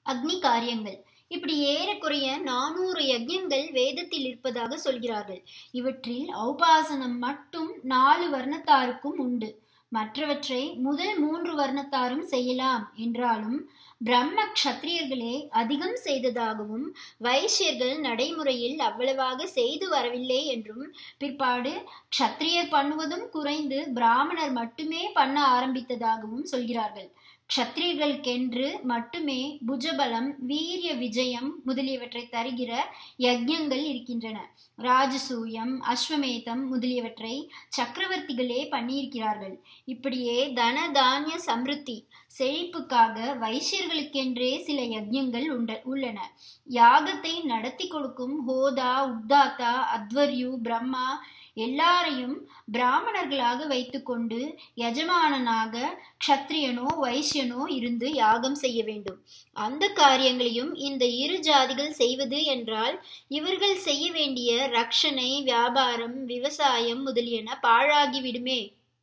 அக்னி காரியங்கள் இப்படி ஏறக்குறைய நானூறு யஜ்யங்கள் வேதத்தில் இருப்பதாக சொல்கிறார்கள் இவற்றில் ஔபாசனம் மட்டும் நாலு வர்ணத்தாருக்கும் உண்டு மற்றவற்றை முதல் மூன்று வர்ணத்தாரும் செய்யலாம் என்றாலும் பிரம்ம க்ஷத்திரியர்களே அதிகம் செய்ததாகவும் வைசியர்கள் நடைமுறையில் அவ்வளவாக செய்து வரவில்லை என்றும் பிற்பாடு க்ஷத்திரியர் பண்ணுவதும் குறைந்து பிராமணர் மட்டுமே பண்ண ஆரம்பித்ததாகவும் சொல்கிறார்கள் க்ஷத்திரியர்களுக்கென்று மட்டுமே புஜபலம் வீரிய விஜயம் முதலியவற்றை தருகிற யஜ்யங்கள் இருக்கின்றன ராஜசூயம் அஸ்வமேதம் முதலியவற்றை சக்கரவர்த்திகளே பண்ணியிருக்கிறார்கள் இப்படியே தன தானிய சம்ருத்தி செழிப்புக்காக வைசியர்களுக்கென்றே சில யஜ்யங்கள் உண்ட உள்ளன யாகத்தை நடத்தி கொடுக்கும் ஹோதா உத்தாத்தா அத்வர்யு பிரம்மா எல்லாரையும் பிராமணர்களாக வைத்துக்கொண்டு எஜமானனாக க்ஷத்ரியனோ வைசியனோ இருந்து யாகம் செய்ய வேண்டும் அந்த காரியங்களையும் இந்த இரு ஜாதிகள் செய்வது என்றால் இவர்கள் செய்ய வேண்டிய ரக்ஷனை வியாபாரம் விவசாயம் முதலியன பாழாகிவிடுமே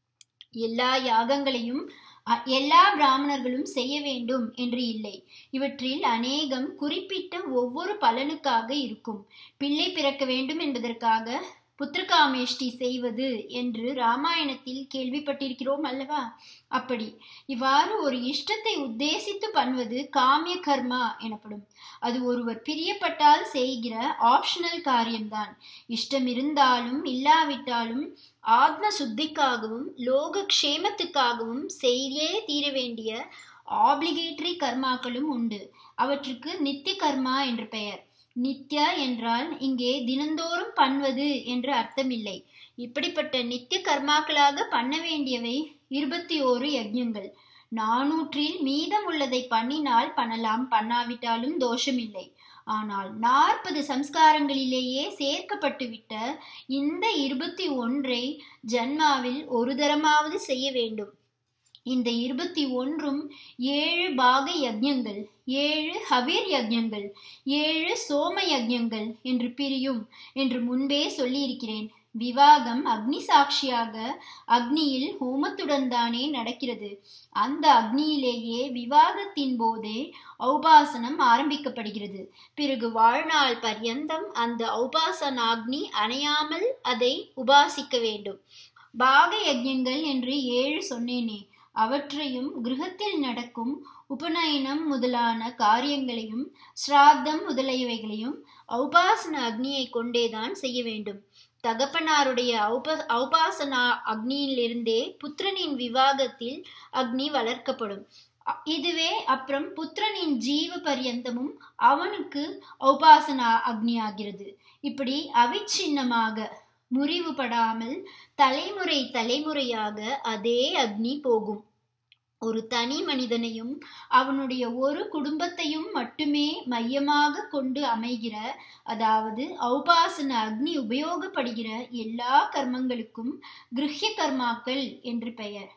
எல்லா யாகங்களையும் எல்லா பிராமணர்களும் செய்ய வேண்டும் என்று இல்லை இவற்றில் அநேகம் குறிப்பிட்ட ஒவ்வொரு பலனுக்காக இருக்கும் பிள்ளை பிறக்க வேண்டும் என்பதற்காக புத்திரகாமேஷ்டி செய்வது என்று ராமாயணத்தில் கேள்விப்பட்டிருக்கிறோம் அல்லவா அப்படி இவ்வாறு ஒரு இஷ்டத்தை உத்தேசித்து பண்ணுவது காமிய கர்மா எனப்படும் அது ஒருவர் பிரியப்பட்டால் செய்கிற ஆப்ஷனல் காரியம்தான் இஷ்டம் இருந்தாலும் இல்லாவிட்டாலும் ஆத்ம சுத்திக்காகவும் லோக க்ஷேமத்துக்காகவும் செய்யே தீர வேண்டிய ஆப்ளிகேட்டரி கர்மாக்களும் உண்டு அவற்றுக்கு நித்திய கர்மா என்று பெயர் நித்யா என்றால் இங்கே தினந்தோறும் பண்ணுவது என்று அர்த்தமில்லை இப்படிப்பட்ட நித்திய கர்மாக்களாக பண்ண வேண்டியவை இருபத்தி ஓரு யஜ்யங்கள் நானூற்றில் மீதம் உள்ளதை பண்ணினால் பண்ணலாம் பண்ணாவிட்டாலும் தோஷமில்லை ஆனால் நாற்பது சம்ஸ்காரங்களிலேயே சேர்க்கப்பட்டுவிட்ட இந்த இருபத்தி ஒன்றை ஜன்மாவில் ஒரு தரமாவது செய்ய வேண்டும் இந்த இருபத்தி ஒன்றும் ஏழு பாக யஜ்யங்கள் ஏழு ஹவீர் யஜ்யங்கள் ஏழு சோம யஜ்யங்கள் என்று பிரியும் என்று முன்பே சொல்லியிருக்கிறேன் விவாகம் அக்னி சாட்சியாக அக்னியில் ஹோமத்துடன் தானே நடக்கிறது அந்த அக்னியிலேயே விவாகத்தின் போதே ஔபாசனம் ஆரம்பிக்கப்படுகிறது பிறகு வாழ்நாள் பர்யந்தம் அந்த ஔபாசனாக்னி அணையாமல் அதை உபாசிக்க வேண்டும் பாக யஜ்யங்கள் என்று ஏழு சொன்னேனே அவற்றையும் கிரகத்தில் நடக்கும் உபநயனம் முதலான காரியங்களையும் ஸ்ராத்தம் முதலியவைகளையும் ஔபாசன அக்னியை கொண்டேதான் செய்ய வேண்டும் தகப்பனாருடைய ஔப ஔபாசனா அக்னியிலிருந்தே புத்திரனின் விவாகத்தில் அக்னி வளர்க்கப்படும் இதுவே அப்புறம் புத்திரனின் ஜீவ பரியந்தமும் அவனுக்கு ஔபாசனா அக்னி ஆகிறது இப்படி அவிச்சின்னமாக முறிவுபடாமல் தலைமுறை தலைமுறையாக அதே அக்னி போகும் ஒரு தனி மனிதனையும் அவனுடைய ஒரு குடும்பத்தையும் மட்டுமே மையமாக கொண்டு அமைகிற அதாவது ஔபாசன அக்னி உபயோகப்படுகிற எல்லா கர்மங்களுக்கும் கிருஹ்ய கர்மாக்கள் என்று பெயர்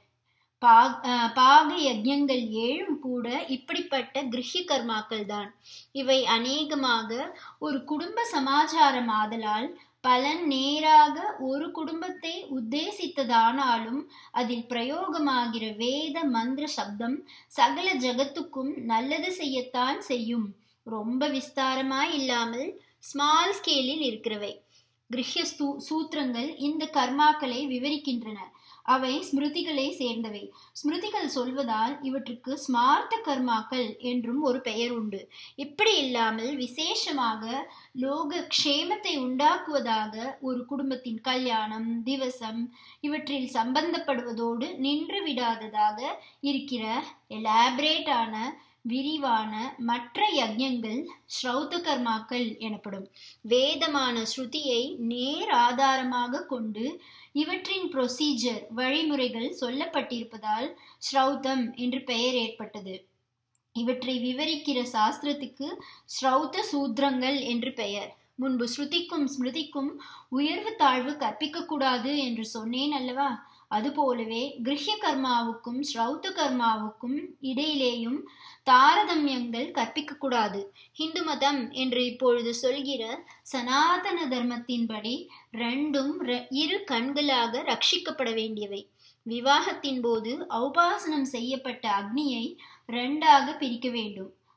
பாக யஜ்யங்கள் ஏழும் கூட இப்படிப்பட்ட கிருஹ்ய கர்மாக்கள் தான் இவை அநேகமாக ஒரு குடும்ப சமாச்சாரம் ஆதலால் பலன் நேராக ஒரு குடும்பத்தை உத்தேசித்ததானாலும் அதில் பிரயோகமாகிற வேத மந்திர சப்தம் சகல ஜகத்துக்கும் நல்லது செய்யத்தான் செய்யும் ரொம்ப விஸ்தாரமாய் இல்லாமல் ஸ்மால் ஸ்கேலில் இருக்கிறவை கிரஹ்ய சூத்திரங்கள் இந்த கர்மாக்களை விவரிக்கின்றன அவை ஸ்மிருதிகளை சேர்ந்தவை ஸ்மிருதிகள் சொல்வதால் இவற்றுக்கு ஸ்மார்த்த கர்மாக்கள் என்றும் ஒரு பெயர் உண்டு இப்படி இல்லாமல் விசேஷமாக லோக க்ஷேமத்தை உண்டாக்குவதாக ஒரு குடும்பத்தின் கல்யாணம் திவசம் இவற்றில் சம்பந்தப்படுவதோடு நின்று விடாததாக இருக்கிற எலாபரேட்டான விரிவான மற்ற யஜ்யங்கள் ஸ்ரௌத கர்மாக்கள் எனப்படும் வேதமான ஸ்ருதியை நேர் ஆதாரமாக கொண்டு இவற்றின் ப்ரொசீஜர் வழிமுறைகள் சொல்லப்பட்டிருப்பதால் ஸ்ரௌதம் என்று பெயர் ஏற்பட்டது இவற்றை விவரிக்கிற சாஸ்திரத்துக்கு ஸ்ரௌத சூத்திரங்கள் என்று பெயர் முன்பு ஸ்ருதிக்கும் ஸ்மிருதிக்கும் உயர்வு தாழ்வு கற்பிக்கக்கூடாது என்று சொன்னேன் அல்லவா அதுபோலவே கிரஹ்ய கர்மாவுக்கும் ஸ்ரௌத்த கர்மாவுக்கும் இடையிலேயும் தாரதமியங்கள் கற்பிக்கக்கூடாது ஹிந்து மதம் என்று இப்பொழுது சொல்கிற சனாதன தர்மத்தின்படி ரெண்டும் இரு கண்களாக ரட்சிக்கப்பட வேண்டியவை விவாகத்தின் போது ஔபாசனம் செய்யப்பட்ட அக்னியை ரெண்டாக பிரிக்க வேண்டும்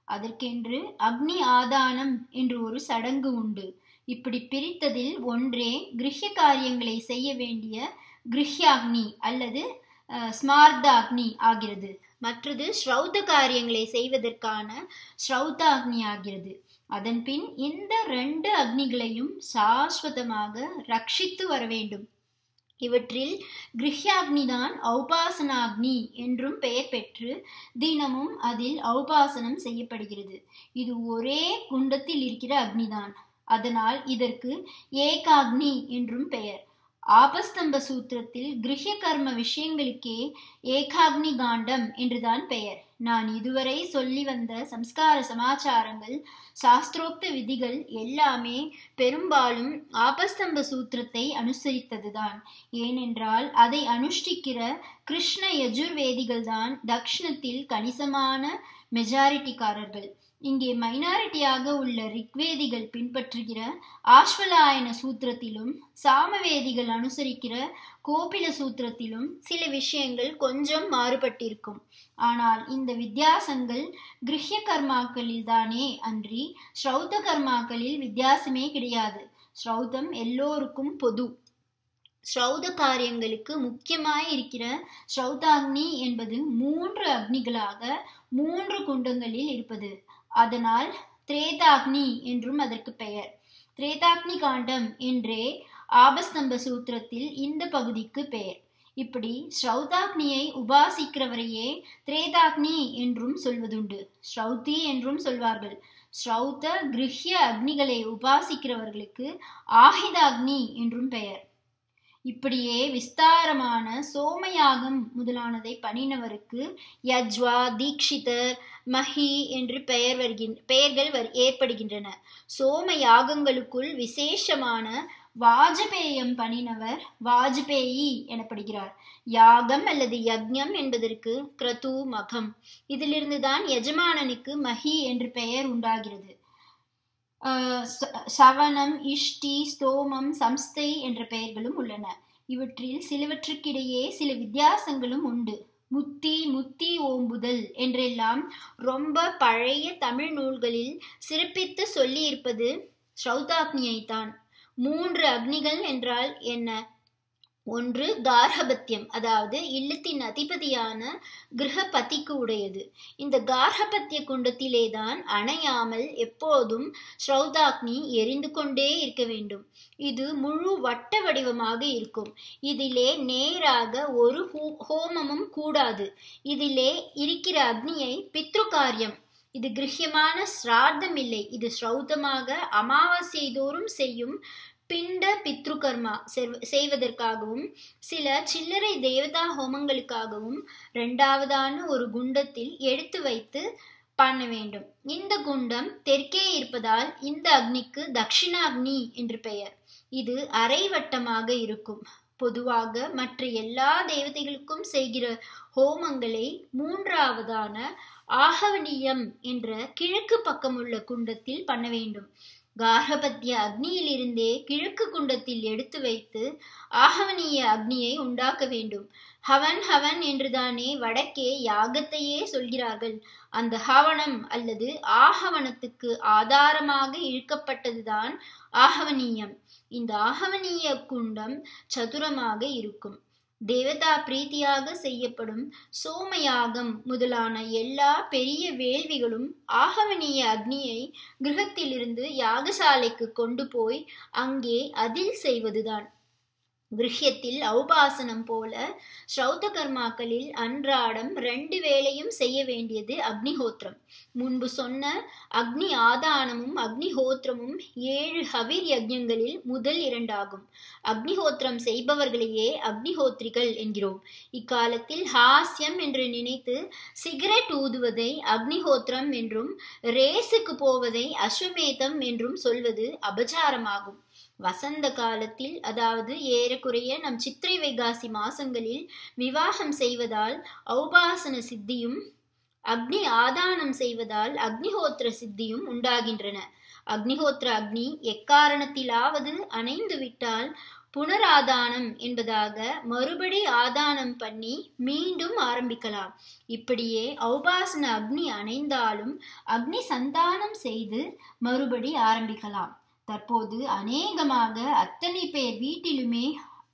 அதற்கென்று அக்னி ஆதானம் என்று ஒரு சடங்கு உண்டு இப்படி பிரித்ததில் ஒன்றே கிரஹ்ய காரியங்களை செய்ய வேண்டிய கிருஹ்யாக்னி அல்லது ஸ்மார்தாக்னி ஆகிறது மற்றது ஸ்ரௌத காரியங்களை செய்வதற்கான ஸ்ரௌதாக்னி ஆகிறது அதன்பின் இந்த ரெண்டு அக்னிகளையும் சாஸ்வதமாக ரட்சித்து வர வேண்டும் இவற்றில் கிருஹ்யாக்னிதான் ஔபாசனாக்னி என்றும் பெயர் பெற்று தினமும் அதில் ஔபாசனம் செய்யப்படுகிறது இது ஒரே குண்டத்தில் இருக்கிற அக்னிதான் அதனால் இதற்கு ஏகாக்னி என்றும் பெயர் ஆபஸ்தம்ப சூத்திரத்தில் கிரஹ்ய கர்ம விஷயங்களுக்கே ஏகாக்னி காண்டம் என்றுதான் பெயர் நான் இதுவரை சொல்லி வந்த சம்ஸ்கார சமாச்சாரங்கள் சாஸ்திரோக்த விதிகள் எல்லாமே பெரும்பாலும் ஆபஸ்தம்ப சூத்திரத்தை அனுசரித்ததுதான் ஏனென்றால் அதை அனுஷ்டிக்கிற கிருஷ்ண யஜுர்வேதிகள் தான் தக்ஷணத்தில் கணிசமான மெஜாரிட்டிக்காரர்கள் இங்கே மைனாரிட்டியாக உள்ள ரிக்வேதிகள் பின்பற்றுகிற ஆஸ்வலாயன சூத்திரத்திலும் சாமவேதிகள் அனுசரிக்கிற கோபில சூத்திரத்திலும் சில விஷயங்கள் கொஞ்சம் மாறுபட்டிருக்கும் ஆனால் இந்த வித்தியாசங்கள் கிரஹ்ய கர்மாக்களில் தானே அன்றி ஸ்ரௌத கர்மாக்களில் வித்தியாசமே கிடையாது ஸ்ரௌதம் எல்லோருக்கும் பொது ஸ்ரௌத காரியங்களுக்கு முக்கியமாய் இருக்கிற ஸ்ரௌதாக்னி என்பது மூன்று அக்னிகளாக மூன்று குண்டங்களில் இருப்பது அதனால் திரேதாக்னி என்றும் அதற்கு பெயர் திரேதாக்னி காண்டம் என்றே ஆபஸ்தம்ப சூத்திரத்தில் இந்த பகுதிக்கு பெயர் இப்படி ஸ்ரௌதாக்னியை உபாசிக்கிறவரையே திரேதாக்னி என்றும் சொல்வதுண்டு ஸ்ரௌதி என்றும் சொல்வார்கள் ஸ்ரௌத கிருஹ்ய அக்னிகளை உபாசிக்கிறவர்களுக்கு ஆஹிதாக்னி என்றும் பெயர் இப்படியே விஸ்தாரமான சோமயாகம் முதலானதை பண்ணினவருக்கு யஜ்வா தீக்ஷிதர் மஹி என்று பெயர் வருகின் பெயர்கள் வர் ஏற்படுகின்றன சோம யாகங்களுக்குள் விசேஷமான வாஜபேயம் பண்ணினவர் வாஜ்பேயி எனப்படுகிறார் யாகம் அல்லது யக்ஞம் என்பதற்கு கிரது மகம் இதிலிருந்துதான் எஜமானனுக்கு மஹி என்று பெயர் உண்டாகிறது சவனம் இஷ்டி ஸ்தோமம் சம்ஸ்தை என்ற பெயர்களும் உள்ளன இவற்றில் சிலவற்றுக்கிடையே சில வித்தியாசங்களும் உண்டு முத்தி முத்தி ஓம்புதல் என்றெல்லாம் ரொம்ப பழைய தமிழ் நூல்களில் சிறப்பித்து சொல்லியிருப்பது ஸ்ரௌதாக்னியைத்தான் மூன்று அக்னிகள் என்றால் என்ன ஒன்று கார்ஹபத்தியம் அதாவது இல்லத்தின் அதிபதியான கிரகபதிக்கு உடையது இந்த கார்ஹபத்திய குண்டத்திலேதான் அணையாமல் எப்போதும் ஸ்ரௌதாக்னி எரிந்து கொண்டே இருக்க வேண்டும் இது முழு வட்ட வடிவமாக இருக்கும் இதிலே நேராக ஒரு ஹோமமும் கூடாது இதிலே இருக்கிற அக்னியை பித்ரு காரியம் இது கிரஹ்யமான சிரார்த்தம் இல்லை இது ஸ்ரௌதமாக அமாவாசை தோறும் செய்யும் பிண்ட பித்ருகர்மா செய்வதற்காகவும் சில சில்லறை தேவதா ஹோமங்களுக்காகவும் இரண்டாவதான ஒரு குண்டத்தில் எடுத்து வைத்து பண்ண வேண்டும் இந்த குண்டம் தெற்கே இருப்பதால் இந்த அக்னிக்கு தட்சிணாக்னி என்று பெயர் இது அரைவட்டமாக இருக்கும் பொதுவாக மற்ற எல்லா தேவதைகளுக்கும் செய்கிற ஹோமங்களை மூன்றாவதான ஆகவனியம் என்ற கிழக்கு பக்கமுள்ள குண்டத்தில் பண்ண வேண்டும் கார்கபத்திய அக்னியிலிருந்தே கிழக்கு குண்டத்தில் எடுத்து வைத்து ஆகவனிய அக்னியை உண்டாக்க வேண்டும் ஹவன் ஹவன் என்றுதானே வடக்கே யாகத்தையே சொல்கிறார்கள் அந்த ஹவனம் அல்லது ஆகவனத்துக்கு ஆதாரமாக இழுக்கப்பட்டதுதான் ஆகவனீயம் இந்த ஆகவனீய குண்டம் சதுரமாக இருக்கும் தேவதா பிரீத்தியாக செய்யப்படும் சோமயாகம் முதலான எல்லா பெரிய வேள்விகளும் ஆகவனிய அக்னியை கிரகத்திலிருந்து யாகசாலைக்கு கொண்டு போய் அங்கே அதில் செய்வதுதான் கிரஹ்யத்தில் ஔபாசனம் போல ஸ்ரௌத கர்மாக்களில் அன்றாடம் ரெண்டு வேளையும் செய்ய வேண்டியது அக்னிஹோத்திரம் முன்பு சொன்ன அக்னி ஆதானமும் அக்னிஹோத்திரமும் ஏழு ஹவிர் யஜ்யங்களில் முதல் இரண்டாகும் அக்னிஹோத்திரம் செய்பவர்களையே அக்னிஹோத்ரிகள் என்கிறோம் இக்காலத்தில் ஹாஸ்யம் என்று நினைத்து சிகரெட் ஊதுவதை அக்னிஹோத்திரம் என்றும் ரேஸுக்கு போவதை அஸ்வமேதம் என்றும் சொல்வது அபச்சாரமாகும் வசந்த காலத்தில் அதாவது ஏறக்குறைய நம் சித்திரை வைகாசி மாசங்களில் விவாகம் செய்வதால் ஔபாசன சித்தியும் அக்னி ஆதானம் செய்வதால் அக்னிஹோத்திர சித்தியும் உண்டாகின்றன அக்னிஹோத்திர அக்னி எக்காரணத்திலாவது அணைந்து விட்டால் புனராதானம் என்பதாக மறுபடி ஆதானம் பண்ணி மீண்டும் ஆரம்பிக்கலாம் இப்படியே ஔபாசன அக்னி அணைந்தாலும் அக்னி சந்தானம் செய்து மறுபடி ஆரம்பிக்கலாம் தற்போது அநேகமாக அத்தனை பேர் வீட்டிலுமே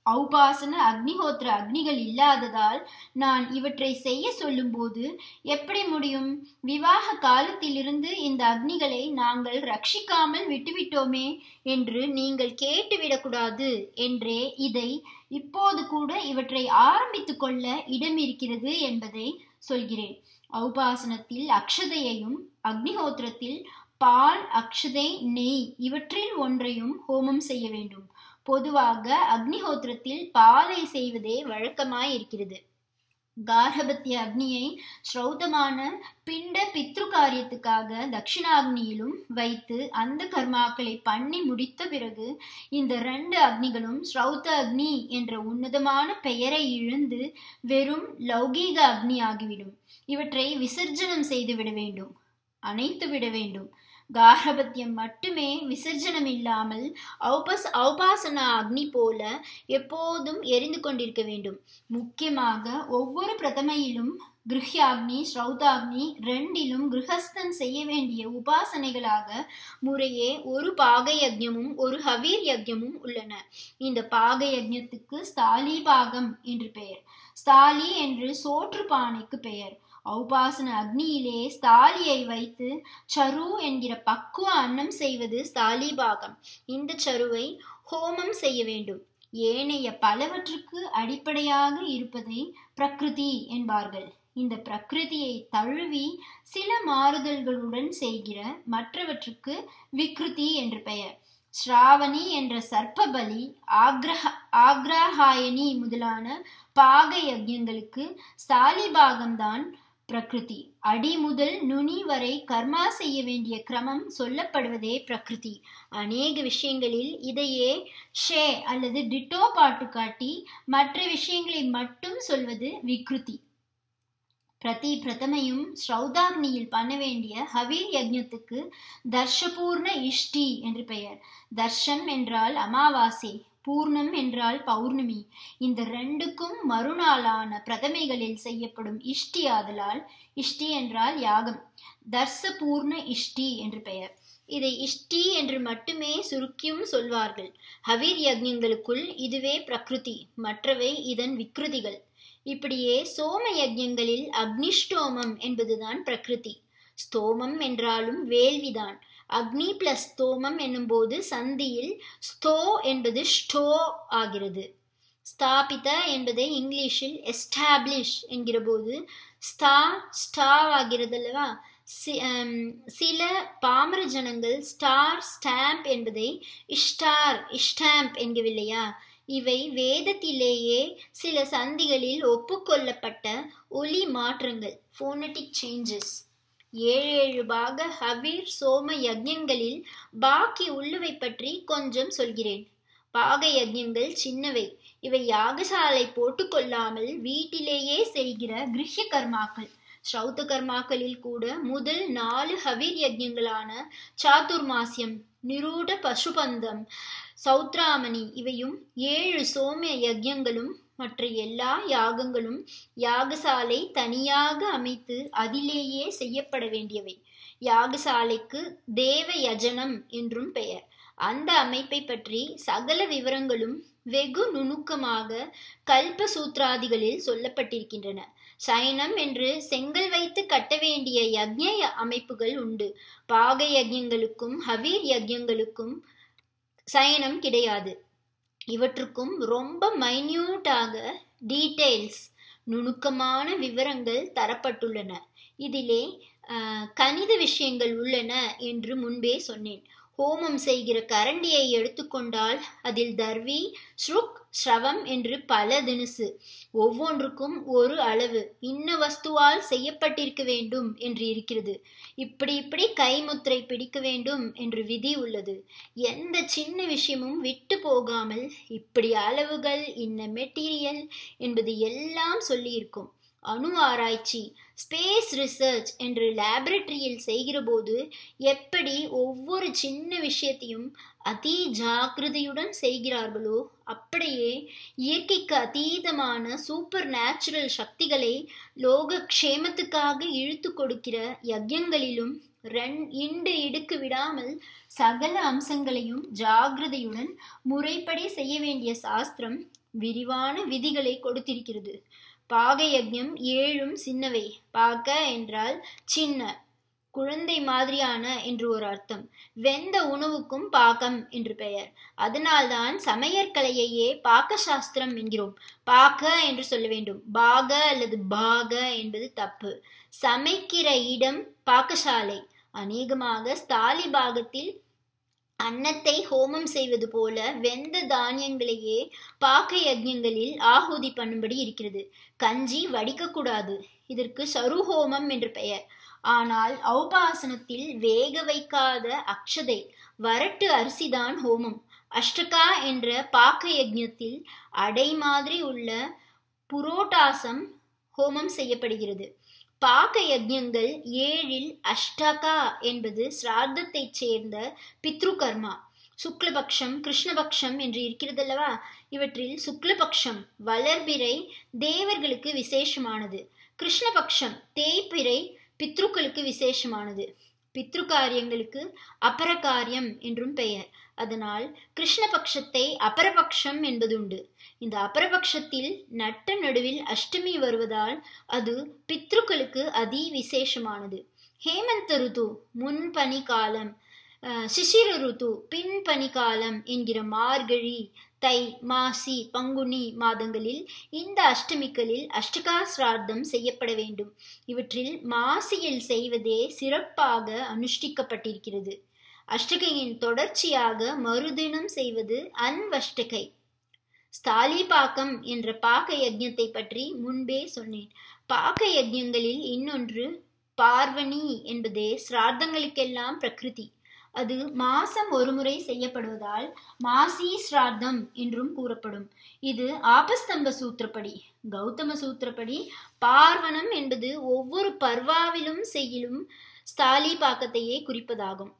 ஔபாசன அக்னிஹோத்திர அக்னிகள் இல்லாததால் நான் இவற்றை செய்ய சொல்லும்போது எப்படி முடியும் விவாக காலத்திலிருந்து இந்த அக்னிகளை நாங்கள் ரட்சிக்காமல் விட்டுவிட்டோமே என்று நீங்கள் கேட்டுவிடக்கூடாது என்றே இதை இப்போது கூட இவற்றை ஆரம்பித்து கொள்ள இடம் இருக்கிறது என்பதை சொல்கிறேன் ஔபாசனத்தில் அக்ஷதையையும் அக்னிஹோத்திரத்தில் பால் அக்ஷதை நெய் இவற்றில் ஒன்றையும் ஹோமம் செய்ய வேண்டும் பொதுவாக அக்னிஹோத்திரத்தில் பாலை செய்வதே வழக்கமாய் இருக்கிறது கார்ஹபத்திய அக்னியை ஸ்ரௌதமான பிண்ட பித்ரு காரியத்துக்காக தட்சிணாக்னியிலும் வைத்து அந்த கர்மாக்களை பண்ணி முடித்த பிறகு இந்த ரெண்டு அக்னிகளும் ஸ்ரௌத அக்னி என்ற உன்னதமான பெயரை இழந்து வெறும் லௌகீக அக்னி ஆகிவிடும் இவற்றை விசர்ஜனம் செய்து விட வேண்டும் அணைத்து விட வேண்டும் கார்ஹபத்தியம் மட்டுமே விசர்ஜனம் இல்லாமல் ஔபஸ் ஔபாசனா அக்னி போல எப்போதும் எரிந்து கொண்டிருக்க வேண்டும் முக்கியமாக ஒவ்வொரு பிரதமையிலும் கிருஹ்யாக்னி ஸ்ரௌதாக்னி ரெண்டிலும் கிரகஸ்தன் செய்ய வேண்டிய உபாசனைகளாக முறையே ஒரு பாக யஜ்யமும் ஒரு ஹவீர் யஜ்யமும் உள்ளன இந்த பாக யஜ்யத்துக்கு ஸ்தாலி பாகம் என்று பெயர் ஸ்தாலி என்று சோற்று பானைக்கு பெயர் ஔபாசன அக்னியிலே ஸ்தாலியை வைத்து சரு என்கிற பக்குவ அன்னம் செய்வது ஸ்தாலி பாகம் இந்த சருவை ஹோமம் செய்ய வேண்டும் ஏனைய பலவற்றுக்கு அடிப்படையாக இருப்பதை பிரகிருதி என்பார்கள் இந்த பிரகிருதியை தழுவி சில மாறுதல்களுடன் செய்கிற மற்றவற்றுக்கு விக்ருதி என்று பெயர் ஸ்ராவணி என்ற சர்ப்பபலி ஆக்ரஹ ஆக்ராஹாயணி முதலான பாக யஜ்யங்களுக்கு ஸ்தாலிபாகம்தான் பிரகிருதி அடி முதல் நுனி வரை கர்மா செய்ய வேண்டிய கிரமம் சொல்லப்படுவதே பிரகிருதி அநேக விஷயங்களில் இதையே ஷே அல்லது டிட்டோ பாட்டு காட்டி மற்ற விஷயங்களை மட்டும் சொல்வது விக்ருதி பிரதி பிரதமையும் ஸ்ரௌதாக்னியில் பண்ண வேண்டிய ஹவீர் யஜ்ஞத்துக்கு தர்ஷபூர்ண இஷ்டி என்று பெயர் தர்ஷம் என்றால் அமாவாசை பூர்ணம் என்றால் பௌர்ணமி இந்த ரெண்டுக்கும் மறுநாளான பிரதமைகளில் செய்யப்படும் இஷ்டி ஆதலால் இஷ்டி என்றால் யாகம் தர்ச பூர்ண இஷ்டி என்று பெயர் இதை இஷ்டி என்று மட்டுமே சுருக்கியும் சொல்வார்கள் ஹவீர் யஜ்யங்களுக்குள் இதுவே பிரகிருதி மற்றவை இதன் விக்ருதிகள் இப்படியே சோம யஜ்யங்களில் அக்னிஷ்டோமம் என்பதுதான் பிரகிருதி ஸ்தோமம் என்றாலும் வேள்விதான் அக்னி பிளஸ் ஸ்தோமம் என்னும்போது சந்தியில் ஸ்தோ என்பது ஸ்டோ ஆகிறது ஸ்தாபித என்பதை இங்கிலீஷில் எஸ்டாப்ளிஷ் என்கிற போது ஸ்தா ஸ்டா ஆகிறது அல்லவா சில பாமர ஜனங்கள் ஸ்டார் ஸ்டாம்ப் என்பதை இஷ்டார் இஷ்டாம்ப் என்கவில்லையா இவை வேதத்திலேயே சில சந்திகளில் ஒப்புக்கொள்ளப்பட்ட ஒலி மாற்றங்கள் ஃபோனட்டிக் சேஞ்சஸ் ஏழேழு பாக ஹவீர் சோம யஜ்யங்களில் பாக்கி உள்ளவை பற்றி கொஞ்சம் சொல்கிறேன் பாக யஜ்யங்கள் சின்னவை இவை யாகசாலை போட்டுக்கொள்ளாமல் வீட்டிலேயே செய்கிற கிரஹ்ய கர்மாக்கள் ஸ்ரௌத்த கர்மாக்களில் கூட முதல் நாலு ஹவீர் யஜ்யங்களான சாதுர்மாசியம் நிரூட பசுபந்தம் சௌத்ராமணி இவையும் ஏழு சோம யஜ்யங்களும் மற்ற எல்லா யாகங்களும் யாகசாலை தனியாக அமைத்து அதிலேயே செய்யப்பட வேண்டியவை யாகசாலைக்கு தேவ யஜனம் என்றும் பெயர் அந்த அமைப்பை பற்றி சகல விவரங்களும் வெகு நுணுக்கமாக கல்ப சூத்ராதிகளில் சொல்லப்பட்டிருக்கின்றன சயனம் என்று செங்கல் வைத்து கட்ட வேண்டிய யக்ஞ அமைப்புகள் உண்டு பாக யஜ்யங்களுக்கும் ஹவீர் யஜ்யங்களுக்கும் சயனம் கிடையாது இவற்றுக்கும் ரொம்ப மைன்யூட்டாக டீட்டெயில்ஸ் நுணுக்கமான விவரங்கள் தரப்பட்டுள்ளன இதிலே கணித விஷயங்கள் உள்ளன என்று முன்பே சொன்னேன் ஹோமம் செய்கிற கரண்டியை எடுத்துக்கொண்டால் அதில் தர்வி ஸ்ருக் ஸ்ரவம் என்று பல தினுசு ஒவ்வொன்றுக்கும் ஒரு அளவு இன்ன வஸ்துவால் செய்யப்பட்டிருக்க வேண்டும் என்று இருக்கிறது இப்படி இப்படி கைமுத்திரை பிடிக்க வேண்டும் என்று விதி உள்ளது எந்த சின்ன விஷயமும் விட்டு போகாமல் இப்படி அளவுகள் இன்ன மெட்டீரியல் என்பது எல்லாம் சொல்லியிருக்கும் அணு ஆராய்ச்சி ஸ்பேஸ் ரிசர்ச் என்று லேபரட்டரியில் செய்கிறபோது எப்படி ஒவ்வொரு சின்ன விஷயத்தையும் அதி ஜாக்கிரதையுடன் செய்கிறார்களோ அப்படியே இயற்கைக்கு அதீதமான சூப்பர் நேச்சுரல் சக்திகளை லோக க்ஷேமத்துக்காக இழுத்து கொடுக்கிற யஜ்யங்களிலும் ரெண் இண்டு இடுக்கு விடாமல் சகல அம்சங்களையும் ஜாகிரதையுடன் முறைப்படி செய்ய வேண்டிய சாஸ்திரம் விரிவான விதிகளை கொடுத்திருக்கிறது பாக யஜ்யம் ஏழும் சின்னவை பாக்க என்றால் சின்ன குழந்தை மாதிரியான என்று ஒரு அர்த்தம் வெந்த உணவுக்கும் பாகம் என்று பெயர் அதனால்தான் சமையற்கலையையே பாக்க சாஸ்திரம் என்கிறோம் பாக்க என்று சொல்ல வேண்டும் பாக அல்லது பாக என்பது தப்பு சமைக்கிற இடம் பாக்கசாலை அநேகமாக ஸ்தாலி பாகத்தில் அன்னத்தை ஹோமம் செய்வது போல வெந்த தானியங்களையே பாக்க யஜ்யங்களில் ஆகுதி பண்ணும்படி இருக்கிறது கஞ்சி வடிக்கக்கூடாது இதற்கு சருஹோமம் என்று பெயர் ஆனால் ஔபாசனத்தில் வேக வைக்காத அக்ஷதை வரட்டு அரிசிதான் ஹோமம் அஷ்டகா என்ற பாக்க யஜ்யத்தில் அடை மாதிரி உள்ள புரோட்டாசம் ஹோமம் செய்யப்படுகிறது பாக்க யஜ்யங்கள் ஏழில் அஷ்டகா என்பது சிராத்தத்தைச் சேர்ந்த பித்ருகர்மா சுக்லபக்ஷம் கிருஷ்ணபக்ஷம் என்று இருக்கிறதல்லவா இவற்றில் சுக்லபக்ஷம் வளர்பிறை தேவர்களுக்கு விசேஷமானது கிருஷ்ணபக்ஷம் தேய்பிறை பித்ருக்களுக்கு விசேஷமானது பித்ரு காரியங்களுக்கு அபரகாரியம் என்றும் பெயர் அதனால் கிருஷ்ணபக்ஷத்தை அபரபக்ஷம் என்பதுண்டு இந்த அபரபக்ஷத்தில் நட்ட நடுவில் அஷ்டமி வருவதால் அது பித்ருக்களுக்கு அதி விசேஷமானது ஹேமந்த ருது முன்பனி காலம் சிசிர ருது பின்பனி காலம் என்கிற மார்கழி தை மாசி பங்குனி மாதங்களில் இந்த அஷ்டமிகளில் அஷ்டகா சிரார்த்தம் செய்யப்பட வேண்டும் இவற்றில் மாசியில் செய்வதே சிறப்பாக அனுஷ்டிக்கப்பட்டிருக்கிறது அஷ்டகையின் தொடர்ச்சியாக மறுதினம் செய்வது அன்வஷ்டகை ஸ்தாலிபாக்கம் என்ற பாக்க யஜ்யத்தை பற்றி முன்பே சொன்னேன் பாக்க யஜ்யங்களில் இன்னொன்று பார்வணி என்பதே சிரார்த்தங்களுக்கெல்லாம் பிரகிருதி அது மாசம் ஒருமுறை செய்யப்படுவதால் மாசி ஸ்ராத்தம் என்றும் கூறப்படும் இது ஆபஸ்தம்ப சூத்திரப்படி கௌதம சூத்திரப்படி பார்வணம் என்பது ஒவ்வொரு பர்வாவிலும் செய்யிலும் ஸ்தாலி பாக்கத்தையே குறிப்பதாகும்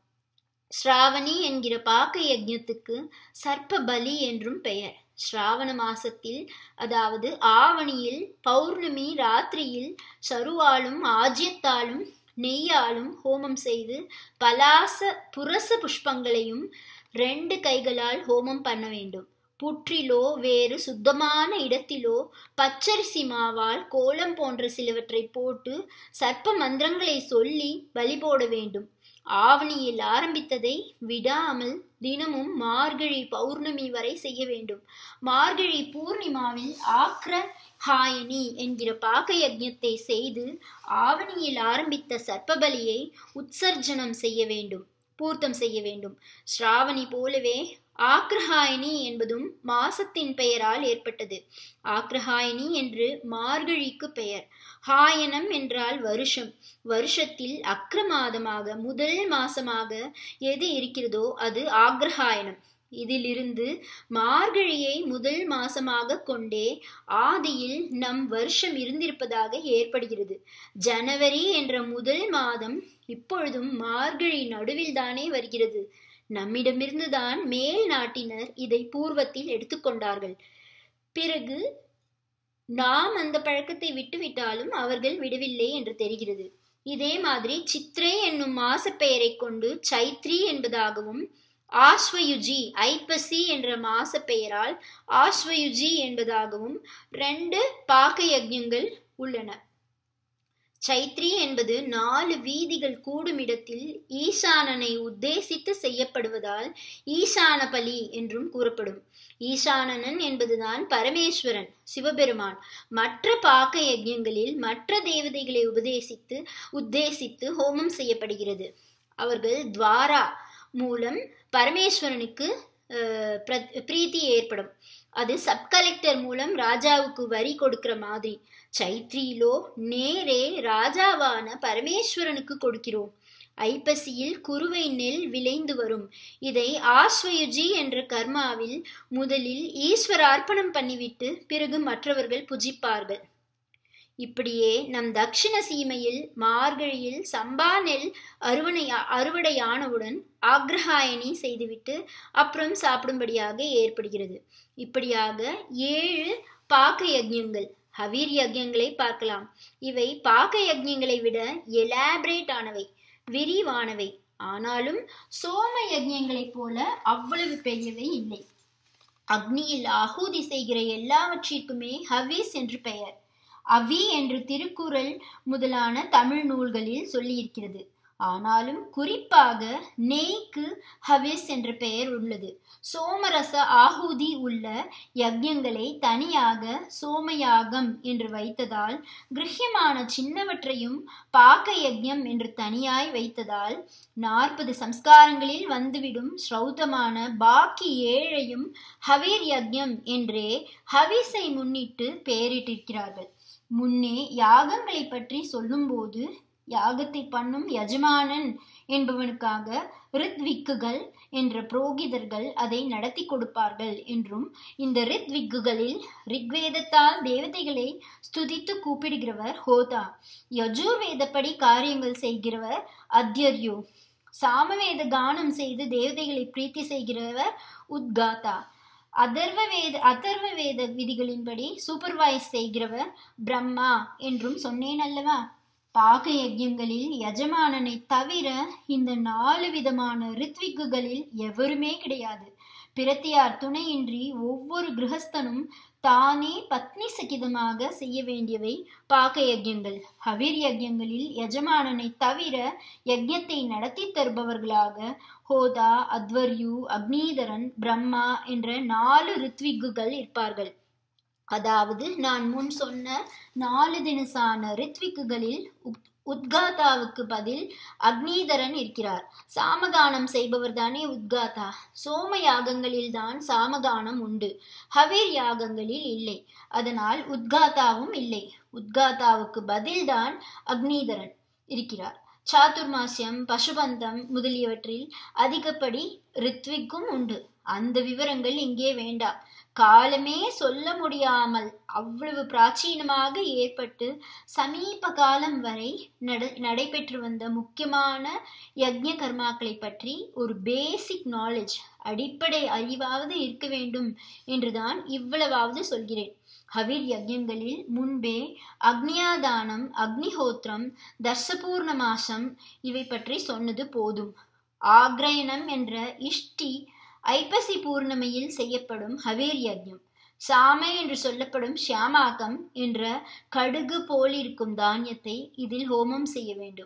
ஸ்ராவணி என்கிற பாக்க யஜ்யத்துக்கு சர்ப்ப பலி என்றும் பெயர் ஸ்ராவண மாசத்தில் அதாவது ஆவணியில் பௌர்ணமி ராத்திரியில் சருவாலும் ஆஜ்யத்தாலும் நெய்யாலும் ஹோமம் செய்து பலாச புரச புஷ்பங்களையும் ரெண்டு கைகளால் ஹோமம் பண்ண வேண்டும் புற்றிலோ வேறு சுத்தமான இடத்திலோ பச்சரிசி மாவால் கோலம் போன்ற சிலவற்றை போட்டு சர்ப்ப மந்திரங்களை சொல்லி பலி போட வேண்டும் ஆவணியில் ஆரம்பித்ததை விடாமல் தினமும் மார்கழி பௌர்ணமி வரை செய்ய வேண்டும் மார்கழி பூர்ணிமாவில் ஆக்ர ஹாயனி என்கிற பாக யஜ்யத்தை செய்து ஆவணியில் ஆரம்பித்த சர்ப்பபலியை உற்சர்ஜனம் செய்ய வேண்டும் பூர்த்தம் செய்ய வேண்டும் ஸ்ராவணி போலவே ஆக்ரஹாயனி என்பதும் மாசத்தின் பெயரால் ஏற்பட்டது ஆக்ரஹாயனி என்று மார்கழிக்கு பெயர் ஹாயனம் என்றால் வருஷம் வருஷத்தில் அக்ரமாதமாக முதல் மாசமாக எது இருக்கிறதோ அது ஆக்ரஹாயனம் இதிலிருந்து மார்கழியை முதல் மாசமாக கொண்டே ஆதியில் நம் வருஷம் இருந்திருப்பதாக ஏற்படுகிறது ஜனவரி என்ற முதல் மாதம் இப்பொழுதும் மார்கழி நடுவில் தானே வருகிறது நம்மிடமிருந்துதான் மேல் நாட்டினர் இதை பூர்வத்தில் எடுத்துக்கொண்டார்கள் பிறகு நாம் அந்த பழக்கத்தை விட்டுவிட்டாலும் அவர்கள் விடவில்லை என்று தெரிகிறது இதே மாதிரி சித்ரே என்னும் மாச பெயரை கொண்டு சைத்ரி என்பதாகவும் ஆஸ்வயுஜி ஐப்பசி என்ற மாச பெயரால் ஆஸ்வயுஜி என்பதாகவும் ரெண்டு பாக்க யஜ்யங்கள் உள்ளன சைத்ரி என்பது நாலு வீதிகள் கூடும் இடத்தில் ஈசானனை உத்தேசித்து செய்யப்படுவதால் ஈசான பலி என்றும் கூறப்படும் ஈசானனன் என்பதுதான் பரமேஸ்வரன் சிவபெருமான் மற்ற பாக்க யஜ்யங்களில் மற்ற தேவதைகளை உபதேசித்து உத்தேசித்து ஹோமம் செய்யப்படுகிறது அவர்கள் துவாரா மூலம் பரமேஸ்வரனுக்கு பிரீத்தி ஏற்படும் அது சப் கலெக்டர் மூலம் ராஜாவுக்கு வரி கொடுக்கிற மாதிரி சைத்ரியிலோ நேரே ராஜாவான பரமேஸ்வரனுக்கு கொடுக்கிறோம் ஐப்பசியில் குருவை நெல் விளைந்து வரும் இதை ஆஸ்வயுஜி என்ற கர்மாவில் முதலில் ஈஸ்வர அர்ப்பணம் பண்ணிவிட்டு பிறகு மற்றவர்கள் புஜிப்பார்கள் இப்படியே நம் தக்ஷிண சீமையில் மார்கழியில் சம்பா நெல் அறுவடை அறுவடையானவுடன் ஆக்ரஹாயணி செய்துவிட்டு அப்புறம் சாப்பிடும்படியாக ஏற்படுகிறது இப்படியாக ஏழு பாக்க யஜ்யங்கள் ஹவீர் யஜ்யங்களை பார்க்கலாம் இவை பாக்க யஜ்யங்களை விட எலாபரேட் ஆனவை விரிவானவை ஆனாலும் சோம யஜ்யங்களைப் போல அவ்வளவு பெரியவை இல்லை அக்னியில் ஆகூதி செய்கிற எல்லாவற்றிற்குமே ஹவீஸ் என்று பெயர் அவி என்று திருக்குறள் முதலான தமிழ் நூல்களில் சொல்லியிருக்கிறது ஆனாலும் குறிப்பாக நெய்க்கு ஹவிஸ் என்ற பெயர் உள்ளது சோமரச ஆகுதி உள்ள யஜ்யங்களை தனியாக சோமயாகம் என்று வைத்ததால் கிரகியமான சின்னவற்றையும் பாக்க யஜ்யம் என்று தனியாய் வைத்ததால் நாற்பது சம்ஸ்காரங்களில் வந்துவிடும் ஸ்ரௌதமான பாக்கி ஏழையும் ஹவீர் யஜ்யம் என்றே ஹவிஸை முன்னிட்டு பெயரிட்டிருக்கிறார்கள் முன்னே யாகங்களை பற்றி சொல்லும்போது யாகத்தை பண்ணும் யஜமானன் என்பவனுக்காக ரித்விக்குகள் என்ற புரோகிதர்கள் அதை நடத்தி கொடுப்பார்கள் என்றும் இந்த ரித்விக்குகளில் ரிக்வேதத்தால் தேவதைகளை ஸ்துதித்து கூப்பிடுகிறவர் ஹோதா யஜுர்வேதப்படி காரியங்கள் செய்கிறவர் அத்யர்யு சாமவேத கானம் செய்து தேவதைகளை பிரீத்தி செய்கிறவர் உத்காதா அதர்வ வேத அதர்வ வேத விதிகளின்படி சூப்பர்வைஸ் செய்கிறவர் பிரம்மா என்றும் சொன்னேன் அல்லவா பாக யஜ்யங்களில் யஜமானனை தவிர இந்த நாலு விதமான ரித்விக்குகளில் எவருமே கிடையாது பிரத்தியார் துணையின்றி ஒவ்வொரு கிரகஸ்தனும் தானே பத்னி சகிதமாக செய்ய வேண்டியவை பாக யஜ்யங்கள் ஹவீர் யஜ்யங்களில் எஜமானனை தவிர யஜ்யத்தை நடத்தி தருபவர்களாக ஹோதா அத்வர்யு அக்னீதரன் பிரம்மா என்ற நாலு ரித்விக்குகள் இருப்பார்கள் அதாவது நான் முன் சொன்ன நாலு தினசான ரித்விக்குகளில் உத்காதாவுக்கு பதில் அக்னீதரன் இருக்கிறார் சாமகானம் செய்பவர் தானே உத்காதா சோம யாகங்களில் தான் சாமகானம் உண்டு ஹவீர் யாகங்களில் இல்லை அதனால் உத்காதாவும் இல்லை உத்காதாவுக்கு பதில்தான் அக்னீதரன் இருக்கிறார் சாதுர்மாசியம் பசுபந்தம் முதலியவற்றில் அதிகப்படி ரித்விக்கும் உண்டு அந்த விவரங்கள் இங்கே வேண்டாம் காலமே சொல்ல முடியாமல் அவ்வளவு பிராச்சீனமாக ஏற்பட்டு சமீப காலம் வரை நட நடைபெற்று வந்த முக்கியமான யக்ஞ கர்மாக்களை பற்றி ஒரு பேசிக் நாலேஜ் அடிப்படை அறிவாவது இருக்க வேண்டும் என்றுதான் இவ்வளவாவது சொல்கிறேன் ஹவீர் யஜ்யங்களில் முன்பே அக்னியாதானம் அக்னிஹோத்திரம் தர்சபூர்ண மாசம் இவை பற்றி சொன்னது போதும் ஆக்ரயணம் என்ற இஷ்டி ஐப்பசி பூர்ணமையில் செய்யப்படும் ஹவீர் யஜ்யம் சாமை என்று சொல்லப்படும் ஷியாமாகம் என்ற கடுகு போலிருக்கும் தானியத்தை இதில் ஹோமம் செய்ய வேண்டும்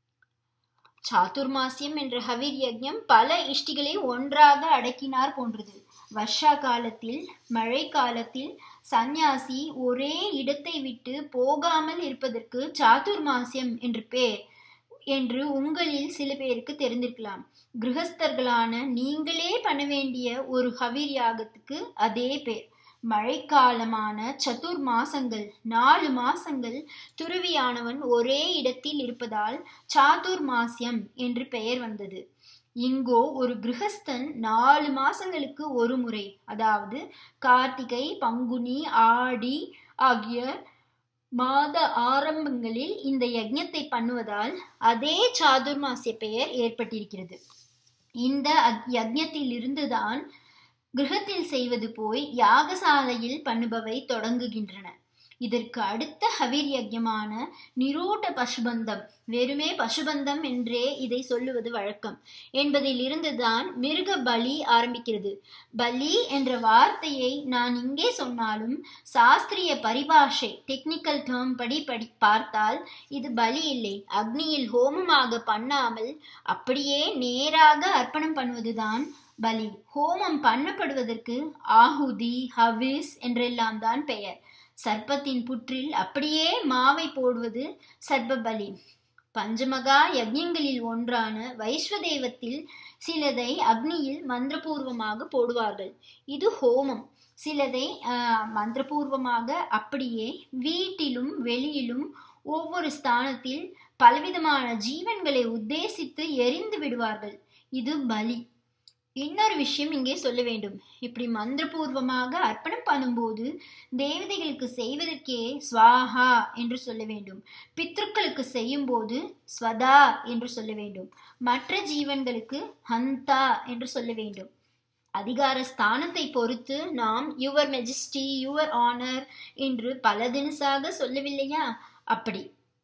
சாதுர்மாசியம் என்ற ஹவீர் யஜ்யம் பல இஷ்டிகளை ஒன்றாக அடக்கினார் போன்றது வருஷா காலத்தில் மழை காலத்தில் சந்நியாசி ஒரே இடத்தை விட்டு போகாமல் இருப்பதற்கு சாதுர்மாசியம் என்று பேர் என்று உங்களில் சில பேருக்கு தெரிந்திருக்கலாம் கிரகஸ்தர்களான நீங்களே பண்ண வேண்டிய ஒரு ஹவீர் யாகத்துக்கு அதே பேர் மழைக்காலமான சதுர் மாசங்கள் நாலு மாசங்கள் துறவியானவன் ஒரே இடத்தில் இருப்பதால் சாதுர் மாசியம் என்று பெயர் வந்தது இங்கோ ஒரு கிரகஸ்தன் நாலு மாசங்களுக்கு ஒரு முறை அதாவது கார்த்திகை பங்குனி ஆடி ஆகிய மாத ஆரம்பங்களில் இந்த யஜ்ஞத்தை பண்ணுவதால் அதே சாதுர்மாசிய பெயர் ஏற்பட்டிருக்கிறது இந்த யஜ்ஞத்தில் இருந்துதான் கிரகத்தில் செய்வது போய் யாகசாலையில் பண்ணுபவை தொடங்குகின்றன இதற்கு அடுத்த ஹவீர் யஜ்யமான நிரோட்ட பசுபந்தம் வெறுமே பசுபந்தம் என்றே இதை சொல்லுவது வழக்கம் என்பதில் இருந்துதான் மிருக பலி ஆரம்பிக்கிறது பலி என்ற வார்த்தையை நான் இங்கே சொன்னாலும் சாஸ்திரிய பரிபாஷை டெக்னிக்கல் டேர்ம் படி படி பார்த்தால் இது பலி இல்லை அக்னியில் ஹோமமாக பண்ணாமல் அப்படியே நேராக அர்ப்பணம் பண்ணுவதுதான் பலி ஹோமம் பண்ணப்படுவதற்கு ஆகுதி ஹவிஸ் என்றெல்லாம் தான் பெயர் சர்ப்பத்தின் புற்றில் அப்படியே மாவை போடுவது சர்ப்ப பலி பஞ்சமகா யஜ்யங்களில் ஒன்றான வைஸ்வதேவத்தில் சிலதை அக்னியில் மந்திரபூர்வமாக போடுவார்கள் இது ஹோமம் சிலதை மந்திரபூர்வமாக அப்படியே வீட்டிலும் வெளியிலும் ஒவ்வொரு ஸ்தானத்தில் பலவிதமான ஜீவன்களை உத்தேசித்து எரிந்து விடுவார்கள் இது பலி இன்னொரு விஷயம் இங்கே சொல்ல வேண்டும் இப்படி மந்திரபூர்வமாக அர்ப்பணம் பண்ணும்போது தேவதைகளுக்கு செய்வதற்கே ஸ்வாஹா என்று சொல்ல வேண்டும் பித்ருக்களுக்கு செய்யும் போது ஸ்வதா என்று சொல்ல வேண்டும் மற்ற ஜீவன்களுக்கு ஹந்தா என்று சொல்ல வேண்டும் அதிகார ஸ்தானத்தை பொறுத்து நாம் யுவர் மெஜஸ்டி யுவர் ஆனர் என்று பல தினசாக சொல்லவில்லையா அப்படி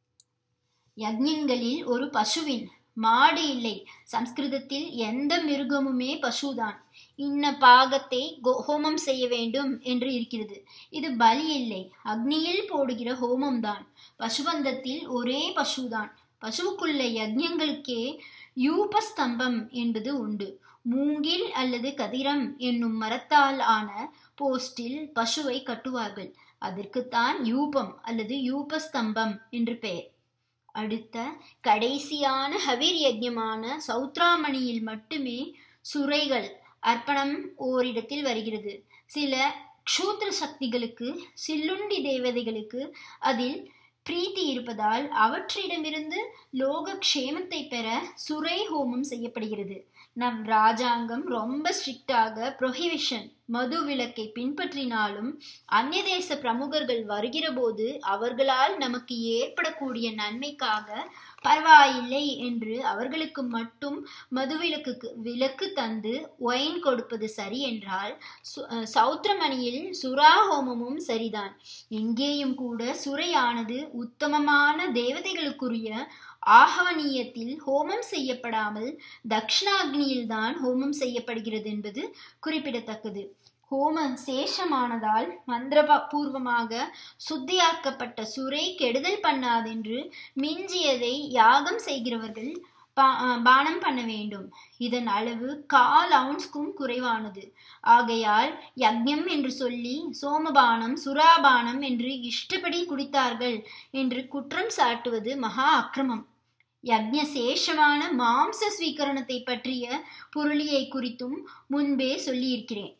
யக்ஞங்களில் ஒரு பசுவின் மாடு இல்லை சம்ஸ்கிருதத்தில் எந்த மிருகமுமே பசுதான் இன்ன பாகத்தை ஹோமம் செய்ய வேண்டும் என்று இருக்கிறது இது பலி இல்லை அக்னியில் போடுகிற ஹோமம் தான் பசுபந்தத்தில் ஒரே பசுதான் பசுவுக்குள்ள யக்ஞங்களுக்கே யூபஸ்தம்பம் என்பது உண்டு மூங்கில் அல்லது கதிரம் என்னும் மரத்தால் ஆன போஸ்டில் பசுவை கட்டுவார்கள் அதற்குத்தான் யூபம் அல்லது யூபஸ்தம்பம் என்று பெயர் அடுத்த கடைசியான ஹவீர் யஜ்யமான சௌத்ராமணியில் மட்டுமே சுரைகள் அர்ப்பணம் ஓரிடத்தில் வருகிறது சில க்ஷூத்ர சக்திகளுக்கு சில்லுண்டி தேவதைகளுக்கு அதில் பிரீத்தி இருப்பதால் அவற்றிடமிருந்து லோக க்ஷேமத்தை பெற சுரை ஹோமம் செய்யப்படுகிறது நம் ராஜாங்கம் ரொம்ப ஸ்ட்ரிக்டாக ப்ரொஹிபிஷன் மது விலக்கை பின்பற்றினாலும் அந்நிய தேச பிரமுகர்கள் வருகிற போது அவர்களால் நமக்கு ஏற்படக்கூடிய நன்மைக்காக பரவாயில்லை என்று அவர்களுக்கு மட்டும் மதுவிலக்கு விலக்கு தந்து ஒயின் கொடுப்பது சரி என்றால் சௌத்திரமணியில் சுரா ஹோமமும் சரிதான் இங்கேயும் கூட சுரையானது உத்தமமான தேவதைகளுக்குரிய ஆகவனியத்தில் ஹோமம் செய்யப்படாமல் தக்ஷணாக்னியில்தான் ஹோமம் செய்யப்படுகிறது என்பது குறிப்பிடத்தக்கது ஹோமம் சேஷமானதால் மந்திரபூர்வமாக சுத்தியாக்கப்பட்ட சுரை கெடுதல் பண்ணாதென்று மிஞ்சியதை யாகம் செய்கிறவர்கள் பானம் பண்ண வேண்டும் இதன் அளவு கால் அவுன்ஸ்க்கும் குறைவானது ஆகையால் யக்ஞம் என்று சொல்லி சோமபானம் சுராபானம் என்று இஷ்டப்படி குடித்தார்கள் என்று குற்றம் சாட்டுவது மகா அக்கிரமம் யக்ஞ சேஷமான மாம்ச ஸ்வீகரணத்தை பற்றிய பொருளியை குறித்தும் முன்பே சொல்லியிருக்கிறேன்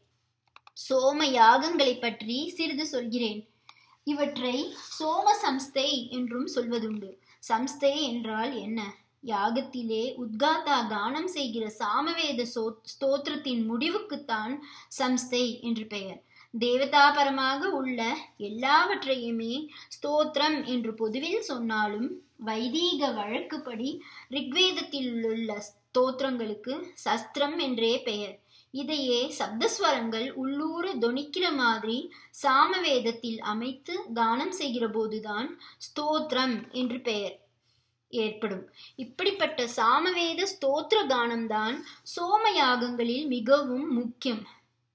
சோம யாகங்களை பற்றி சிறிது சொல்கிறேன் இவற்றை சோம சம்ஸ்தை என்றும் சொல்வதுண்டு சம்ஸ்தை என்றால் என்ன யாகத்திலே உத்காத்தா கானம் செய்கிற சாமவேத சோ ஸ்தோத்திரத்தின் முடிவுக்குத்தான் சம்ஸ்தை என்று பெயர் தேவதாபரமாக உள்ள எல்லாவற்றையுமே ஸ்தோத்திரம் என்று பொதுவில் சொன்னாலும் வைதீக வழக்குப்படி ரிக்வேதத்தில் உள்ள ஸ்தோத்திரங்களுக்கு சஸ்திரம் என்றே பெயர் இதையே சப்தஸ்வரங்கள் உள்ளூர தொனிக்கிற மாதிரி சாமவேதத்தில் அமைத்து கானம் செய்கிற போதுதான் ஸ்தோத்திரம் என்று பெயர் ஏற்படும் இப்படிப்பட்ட சாமவேத ஸ்தோத்திர கானம்தான் சோம யாகங்களில் மிகவும் முக்கியம்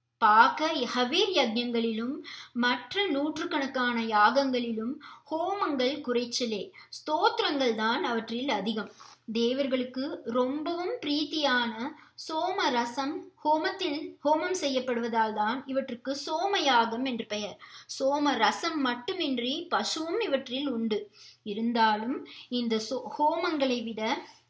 பாக ஹவீர் யஜ்யங்களிலும் மற்ற நூற்றுக்கணக்கான யாகங்களிலும் ஹோமங்கள் குறைச்சலே ஸ்தோத்திரங்கள் தான் அவற்றில் அதிகம் தேவர்களுக்கு ரொம்பவும் பிரீத்தியான சோம ரசம் ஹோமத்தில் ஹோமம் செய்யப்படுவதால் தான் இவற்றுக்கு சோம யாகம் என்று பெயர் சோம ரசம் மட்டுமின்றி பசுவும் இவற்றில் உண்டு இருந்தாலும் இந்த சோ ஹோமங்களை விட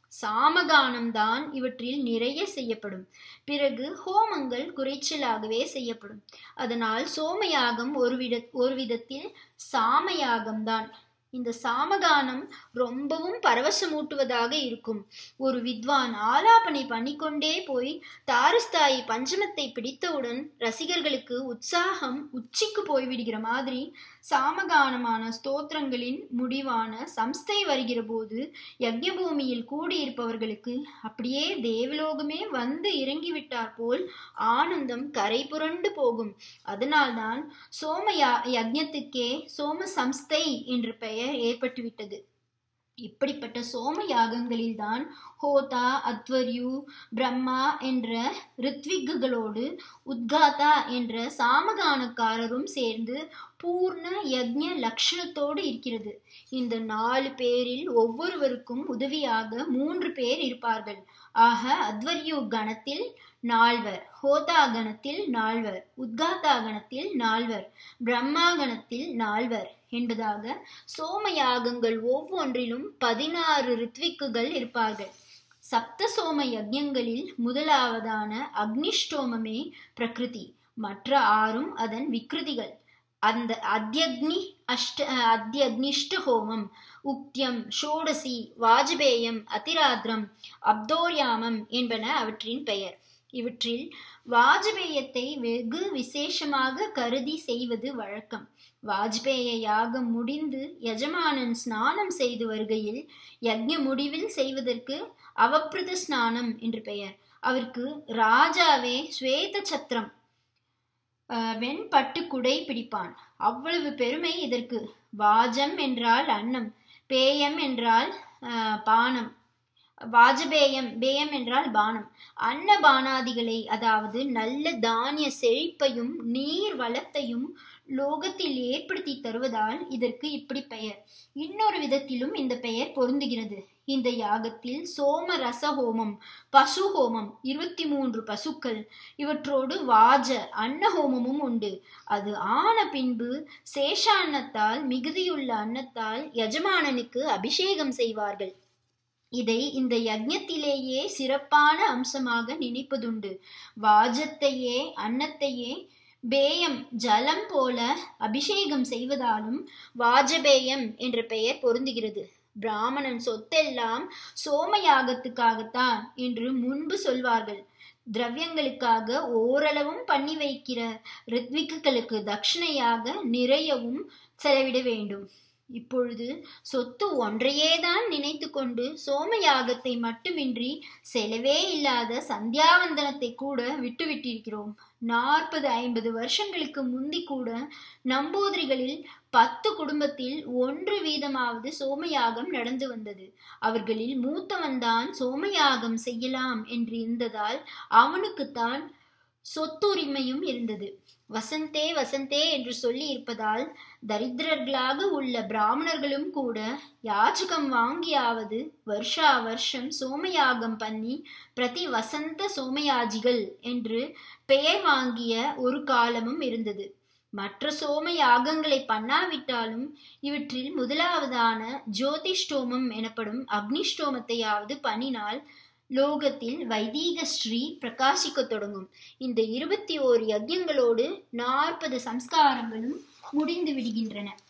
சாமகானம் தான் இவற்றில் நிறைய செய்யப்படும் பிறகு ஹோமங்கள் குறைச்சலாகவே செய்யப்படும் அதனால் சோமயாகம் ஒரு வித ஒரு விதத்தில் சாமயாகம்தான் இந்த சாமகானம் ரொம்பவும் பரவசமூட்டுவதாக இருக்கும் ஒரு வித்வான் ஆலாபனை பண்ணிக்கொண்டே போய் தாரஸ்தாயி பஞ்சமத்தை பிடித்தவுடன் ரசிகர்களுக்கு உற்சாகம் உச்சிக்கு போய்விடுகிற மாதிரி சாமகானமான ஸ்தோத்திரங்களின் முடிவான சம்ஸ்தை வருகிற போது யஜ்யபூமியில் கூடியிருப்பவர்களுக்கு அப்படியே தேவலோகமே வந்து இறங்கிவிட்டார் போல் ஆனந்தம் கரை புரண்டு போகும் அதனால்தான் சோம யஜ்யத்துக்கே சோம சம்ஸ்தை என்று பெயர் ஏற்பட்டுவிட்டது இப்படிப்பட்ட சோம யாகங்களில்தான் ஹோதா அத்வர்யு பிரம்மா என்ற ரித்விக்குகளோடு உத்காதா என்ற சாமகானக்காரரும் சேர்ந்து பூர்ண யக்ஞ லட்சணத்தோடு இருக்கிறது இந்த நாலு பேரில் ஒவ்வொருவருக்கும் உதவியாக மூன்று பேர் இருப்பார்கள் ஆக அத்வர்யு கணத்தில் நால்வர் ஹோதா கணத்தில் நால்வர் உத்காதா கணத்தில் நால்வர் பிரம்மா கணத்தில் நால்வர் என்பதாக சோம யாகங்கள் ஒவ்வொன்றிலும் பதினாறு ரித்விக்குகள் இருப்பார்கள் சப்த சோம யஜ்யங்களில் முதலாவதான அக்னிஷ்டோமமே பிரகிருதி மற்ற ஆறும் அதன் விக்ருதிகள் அந்த அத்தியக்னி அஷ்ட அத்தியக்னிஷ்ட ஹோமம் உக்தியம் ஷோடசி வாஜபேயம் அதிராத்திரம் அப்தோர்யாமம் என்பன அவற்றின் பெயர் இவற்றில் வாஜபேயத்தை வெகு விசேஷமாக கருதி செய்வது வழக்கம் வாஜ்பேய யாகம் முடிந்து எஜமானன் ஸ்நானம் செய்து வருகையில் யக்ஞ முடிவில் செய்வதற்கு அவப்பிரத ஸ்நானம் என்று பெயர் அவருக்கு ராஜாவே ஸ்வேத சத்திரம் வெண்பட்டு குடை பிடிப்பான் அவ்வளவு பெருமை இதற்கு வாஜம் என்றால் அன்னம் பேயம் என்றால் பானம் வாஜபேயம் பேயம் என்றால் பானம் அன்ன பானாதிகளை அதாவது நல்ல தானிய செழிப்பையும் நீர் வளத்தையும் லோகத்தில் ஏற்படுத்தி தருவதால் இதற்கு இப்படி பெயர் இன்னொரு விதத்திலும் இந்த பெயர் பொருந்துகிறது இந்த யாகத்தில் சோம ரச ஹோமம் பசு ஹோமம் இருபத்தி மூன்று பசுக்கள் இவற்றோடு வாஜ அன்ன ஹோமமும் உண்டு அது ஆன பின்பு சேஷ அன்னத்தால் மிகுதியுள்ள அன்னத்தால் எஜமானனுக்கு அபிஷேகம் செய்வார்கள் இதை இந்த யஜ்ஞத்திலேயே சிறப்பான அம்சமாக நினைப்பதுண்டு வாஜத்தையே அன்னத்தையே பேயம் ஜலம் போல அபிஷேகம் செய்வதாலும் வாஜபேயம் என்ற பெயர் பொருந்துகிறது பிராமணன் சொத்தெல்லாம் சோமயாகத்துக்காகத்தான் என்று முன்பு சொல்வார்கள் திரவியங்களுக்காக ஓரளவும் பண்ணி வைக்கிற ரித்விக்குகளுக்கு தட்சிணையாக நிறையவும் செலவிட வேண்டும் இப்பொழுது சொத்து ஒன்றையேதான் நினைத்து கொண்டு சோமயாகத்தை மட்டுமின்றி செலவே இல்லாத சந்தியாவந்தனத்தை கூட விட்டுவிட்டிருக்கிறோம் நாற்பது ஐம்பது வருஷங்களுக்கு முந்தி கூட நம்பூதிரிகளில் பத்து குடும்பத்தில் ஒன்று வீதமாவது சோமயாகம் நடந்து வந்தது அவர்களில் மூத்தவன்தான் சோமயாகம் செய்யலாம் என்று இருந்ததால் அவனுக்குத்தான் சொத்துரிமையும் இருந்தது வசந்தே வசந்தே என்று சொல்லி இருப்பதால் தரித்திரர்களாக உள்ள பிராமணர்களும் கூட யாச்சகம் வாங்கியாவது வருஷா வருஷம் சோமயாகம் பண்ணி பிரதி வசந்த சோமயாஜிகள் என்று பெயர் வாங்கிய ஒரு காலமும் இருந்தது மற்ற சோம யாகங்களை பண்ணாவிட்டாலும் இவற்றில் முதலாவதான ஜோதிஷ்டோமம் எனப்படும் அக்னிஷ்டோமத்தையாவது பண்ணினால் லோகத்தில் வைதீக ஸ்ரீ பிரகாசிக்க தொடங்கும் இந்த இருபத்தி ஓரு யஜ்யங்களோடு நாற்பது சம்ஸ்காரங்களும் முடிந்து விடுகின்றன